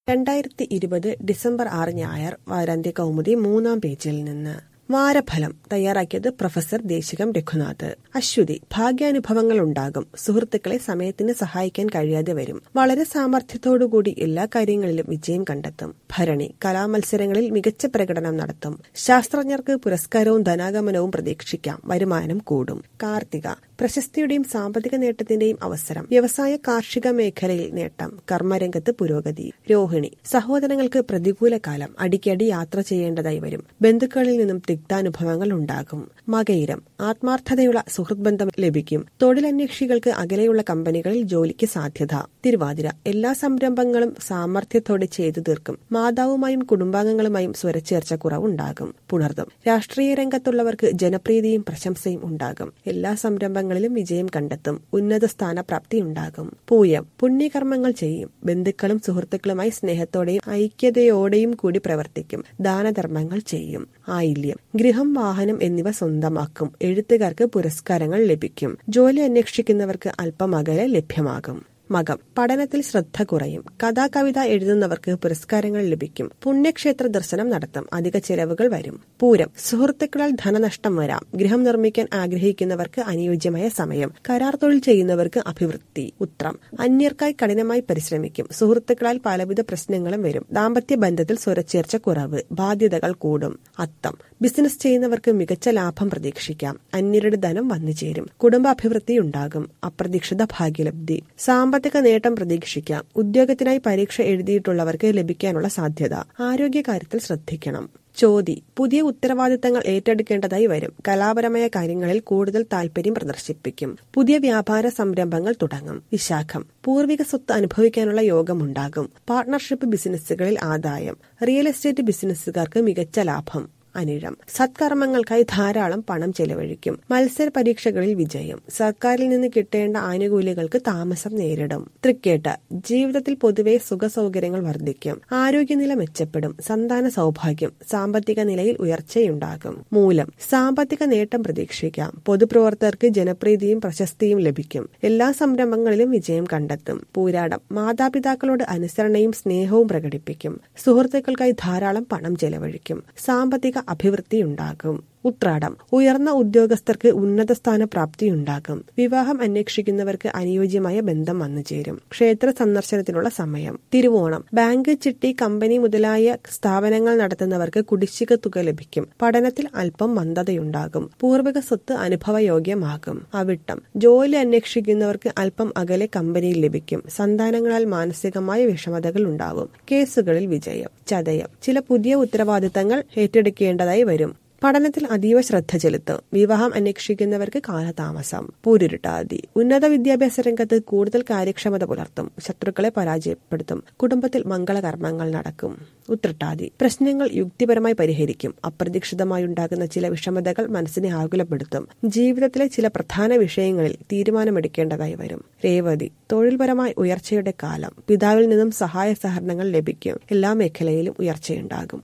രണ്ടായിരത്തി ഇരുപത് ഡിസംബർ ആറ് ഞായർ വാരാന്ത്യ കൗമുദി മൂന്നാം പേജിൽ നിന്ന് വാരഫലം തയ്യാറാക്കിയത് പ്രൊഫസർ ദേശികം രഘുനാഥ് അശ്വതി ഭാഗ്യാനുഭവങ്ങൾ ഉണ്ടാകും സുഹൃത്തുക്കളെ സമയത്തിന് സഹായിക്കാൻ കഴിയാതെ വരും വളരെ സാമർഥ്യത്തോടുകൂടി എല്ലാ കാര്യങ്ങളിലും വിജയം കണ്ടെത്തും ഭരണി കലാമത്സരങ്ങളിൽ മികച്ച പ്രകടനം നടത്തും ശാസ്ത്രജ്ഞർക്ക് പുരസ്കാരവും ധനാഗമനവും പ്രതീക്ഷിക്കാം വരുമാനം കൂടും കാർത്തിക പ്രശസ്തിയുടെയും സാമ്പത്തിക നേട്ടത്തിന്റെയും അവസരം വ്യവസായ കാർഷിക മേഖലയിൽ നേട്ടം കർമ്മരംഗത്ത് പുരോഗതി രോഹിണി സഹോദരങ്ങൾക്ക് പ്രതികൂല കാലം അടിക്കടി യാത്ര ചെയ്യേണ്ടതായി വരും ബന്ധുക്കളിൽ നിന്നും തിക്താനുഭവങ്ങൾ ഉണ്ടാകും മകയിരം ആത്മാർത്ഥതയുള്ള സുഹൃത്ത് ബന്ധം ലഭിക്കും തൊഴിലന്വേഷികൾക്ക് അകലെയുള്ള കമ്പനികളിൽ ജോലിക്ക് സാധ്യത തിരുവാതിര എല്ലാ സംരംഭങ്ങളും സാമർഥ്യത്തോടെ ചെയ്തു തീർക്കും മാതാവുമായും കുടുംബാംഗങ്ങളുമായും സ്വരച്ചേർച്ച കുറവുണ്ടാകും പുണർദം രാഷ്ട്രീയ രംഗത്തുള്ളവർക്ക് ജനപ്രീതിയും പ്രശംസയും ഉണ്ടാകും എല്ലാ സംരംഭങ്ങളിലും വിജയം കണ്ടെത്തും ഉന്നത സ്ഥാനപ്രാപ്തി ഉണ്ടാകും പൂയം പുണ്യകർമ്മങ്ങൾ ചെയ്യും ബന്ധുക്കളും സുഹൃത്തുക്കളുമായി സ്നേഹത്തോടെയും ഐക്യതയോടെയും കൂടി പ്രവർത്തിക്കും ദാനധർമ്മങ്ങൾ ചെയ്യും ആയില്യം ഗൃഹം വാഹനം എന്നിവ സ്വന്തമാക്കും എഴുത്തുകാർക്ക് പുരസ്കാരങ്ങൾ ലഭിക്കും ജോലി അന്വേഷിക്കുന്നവർക്ക് അല്പം അകലെ ലഭ്യമാകും മകം പഠനത്തിൽ ശ്രദ്ധ കുറയും കഥാകവിത എഴുതുന്നവർക്ക് പുരസ്കാരങ്ങൾ ലഭിക്കും പുണ്യക്ഷേത്ര ദർശനം നടത്തും അധിക ചെലവുകൾ വരും പൂരം സുഹൃത്തുക്കളാൽ ധനനഷ്ടം വരാം ഗൃഹം നിർമ്മിക്കാൻ ആഗ്രഹിക്കുന്നവർക്ക് അനുയോജ്യമായ സമയം കരാർ തൊഴിൽ ചെയ്യുന്നവർക്ക് അഭിവൃദ്ധി ഉത്രം അന്യർക്കായി കഠിനമായി പരിശ്രമിക്കും സുഹൃത്തുക്കളാൽ പലവിധ പ്രശ്നങ്ങളും വരും ദാമ്പത്യ ബന്ധത്തിൽ സ്വരച്ചേർച്ച കുറവ് ബാധ്യതകൾ കൂടും അത്തം ബിസിനസ് ചെയ്യുന്നവർക്ക് മികച്ച ലാഭം പ്രതീക്ഷിക്കാം അന്യരുടെ ധനം വന്നു ചേരും കുടുംബ അഭിവൃദ്ധി ഉണ്ടാകും അപ്രതീക്ഷിത ഭാഗ്യലബ്ധി സാമ്പത്തിക നേട്ടം പ്രതീക്ഷിക്കാം ഉദ്യോഗത്തിനായി പരീക്ഷ എഴുതിയിട്ടുള്ളവർക്ക് ലഭിക്കാനുള്ള സാധ്യത ആരോഗ്യകാര്യത്തിൽ ശ്രദ്ധിക്കണം ചോതി പുതിയ ഉത്തരവാദിത്തങ്ങൾ ഏറ്റെടുക്കേണ്ടതായി വരും കലാപരമായ കാര്യങ്ങളിൽ കൂടുതൽ താൽപര്യം പ്രദർശിപ്പിക്കും പുതിയ വ്യാപാര സംരംഭങ്ങൾ തുടങ്ങും വിശാഖം പൂർവിക സ്വത്ത് അനുഭവിക്കാനുള്ള യോഗമുണ്ടാകും പാർട്ണർഷിപ്പ് ബിസിനസ്സുകളിൽ ആദായം റിയൽ എസ്റ്റേറ്റ് ബിസിനസ്സുകാർക്ക് മികച്ച ലാഭം അനിഴം സത്കർമ്മങ്ങൾക്കായി ധാരാളം പണം ചെലവഴിക്കും മത്സര പരീക്ഷകളിൽ വിജയം സർക്കാരിൽ നിന്ന് കിട്ടേണ്ട ആനുകൂല്യങ്ങൾക്ക് താമസം നേരിടും തൃക്കേട്ട ജീവിതത്തിൽ പൊതുവെ സുഖസൗകര്യങ്ങൾ വർദ്ധിക്കും ആരോഗ്യനില മെച്ചപ്പെടും സന്താന സൗഭാഗ്യം സാമ്പത്തിക നിലയിൽ ഉയർച്ചയുണ്ടാകും മൂലം സാമ്പത്തിക നേട്ടം പ്രതീക്ഷിക്കാം പൊതുപ്രവർത്തകർക്ക് ജനപ്രീതിയും പ്രശസ്തിയും ലഭിക്കും എല്ലാ സംരംഭങ്ങളിലും വിജയം കണ്ടെത്തും പൂരാടം മാതാപിതാക്കളോട് അനുസരണയും സ്നേഹവും പ്രകടിപ്പിക്കും സുഹൃത്തുക്കൾക്കായി ധാരാളം പണം ചെലവഴിക്കും സാമ്പത്തിക അഭിവൃദ്ധിയുണ്ടാകും ഉത്രാടം ഉയർന്ന ഉദ്യോഗസ്ഥർക്ക് ഉന്നത സ്ഥാന പ്രാപ്തിയുണ്ടാകും വിവാഹം അന്വേഷിക്കുന്നവർക്ക് അനുയോജ്യമായ ബന്ധം വന്നു ചേരും ക്ഷേത്ര സന്ദർശനത്തിനുള്ള സമയം തിരുവോണം ബാങ്ക് ചിട്ടി കമ്പനി മുതലായ സ്ഥാപനങ്ങൾ നടത്തുന്നവർക്ക് കുടിശ്ശിക തുക ലഭിക്കും പഠനത്തിൽ അല്പം മന്ദതയുണ്ടാകും പൂർവിക സ്വത്ത് അനുഭവയോഗ്യമാകും അവിട്ടം ജോലി അന്വേഷിക്കുന്നവർക്ക് അല്പം അകലെ കമ്പനിയിൽ ലഭിക്കും സന്താനങ്ങളാൽ മാനസികമായ വിഷമതകൾ ഉണ്ടാവും കേസുകളിൽ വിജയം ചതയം ചില പുതിയ ഉത്തരവാദിത്തങ്ങൾ ഏറ്റെടുക്കേണ്ടതായി വരും പഠനത്തിൽ അതീവ ശ്രദ്ധ ചെലുത്തും വിവാഹം അന്വേഷിക്കുന്നവർക്ക് കാലതാമസം പൂരുരുട്ടാതി ഉന്നത വിദ്യാഭ്യാസ രംഗത്ത് കൂടുതൽ കാര്യക്ഷമത പുലർത്തും ശത്രുക്കളെ പരാജയപ്പെടുത്തും കുടുംബത്തിൽ മംഗളകർമ്മങ്ങൾ നടക്കും ഉത്രട്ടാതി പ്രശ്നങ്ങൾ യുക്തിപരമായി പരിഹരിക്കും അപ്രതീക്ഷിതമായി ഉണ്ടാകുന്ന ചില വിഷമതകൾ മനസ്സിനെ ആകുലപ്പെടുത്തും ജീവിതത്തിലെ ചില പ്രധാന വിഷയങ്ങളിൽ തീരുമാനമെടുക്കേണ്ടതായി വരും രേവതി തൊഴിൽപരമായി ഉയർച്ചയുടെ കാലം പിതാവിൽ നിന്നും സഹായ സഹകരണങ്ങൾ ലഭിക്കും എല്ലാ മേഖലയിലും ഉയർച്ചയുണ്ടാകും